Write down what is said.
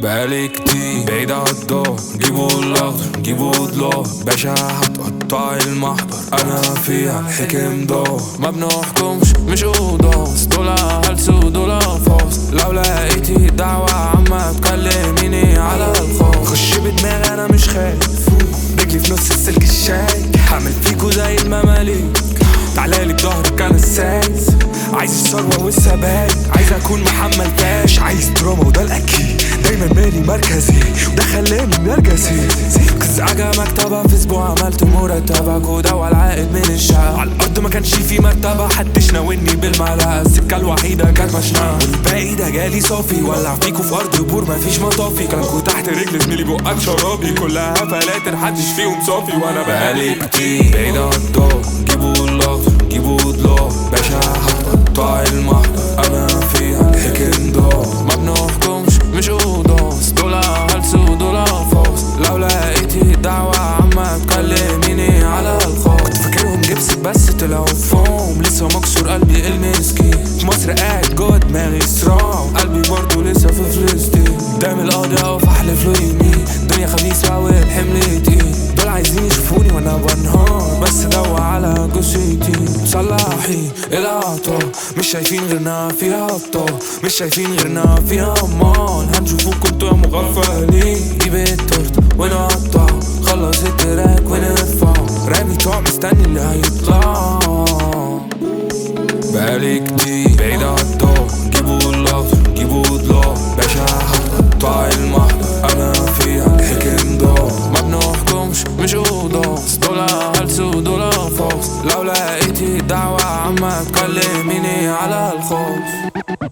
بقالي كتير بعيد عالدار جيبوا الاخضر جيبوا ضلال باشا هتقطع المحضر انا فيها الحكم دار ما بنحكمش مش قداس دول هلس ودول فاص لو لقيتي دعوة عامة تكلميني على الخاص خش بدماغي انا مش خايف رجلي في نص السلك الشاي هعمل فيكو زي المماليك تعالالي بضهرك انا السايس عايز الثروة والثبات عايز اكون محمل كاش عايز دراما وده الاكيد دايما مالي مركزي وده خلاني نرجسي كز اجا مكتبة في اسبوع عملت مرتبة كودا والعائد من الشقة على الارض ما كانش في مرتبة حدش ناولني بالمعلقة السكة الوحيدة كانت مشنقة والباقي ده جالي صافي ولع فيكو في ارض بور مفيش مطافي كلامكو تحت رجل زميلي بقك شرابي كلها فلاتر محدش فيهم صافي وانا بقالي كتير بعيد عن الدار جيبوا الاخضر جيبوا ضلال باشا هتقطع المحضر انا فيها الحكم دار ما بنحكمش مش قداس دول هلس ودول فاص لو لقيتي دعوة عامة تكلميني على الخاص كنت فاكرهم جبس بس طلعوا فوم لسه مكسور قلبي المسكين في مصر قاعد جوه دماغي صراع قلبي برضه لسه في فلسطين قدام القاضي اقف احلف له يمين الدنيا خبيثة والحمل تقيل دول عايزين يشوفوني وانا بنهار بس دوا على جثتي صلحي العطا مش شايفين غيرنا فيها ابطال مش شايفين غيرنا فيها امال هنشوفوكوا انتوا يا مغفلين جيب التورت ونقطع خلص التراك ونرفع رامي طعم مستني اللي هيطلع بقالي كتير بعيد عالدار جيبوا الاخضر جيبوا ضلال باشا هتقطع المحضر انا فيها الحكم دار ما بنحكمش مش قداس دول هلس ودول فاص لو لقيتي دعوة عامة تكلميني على الخاص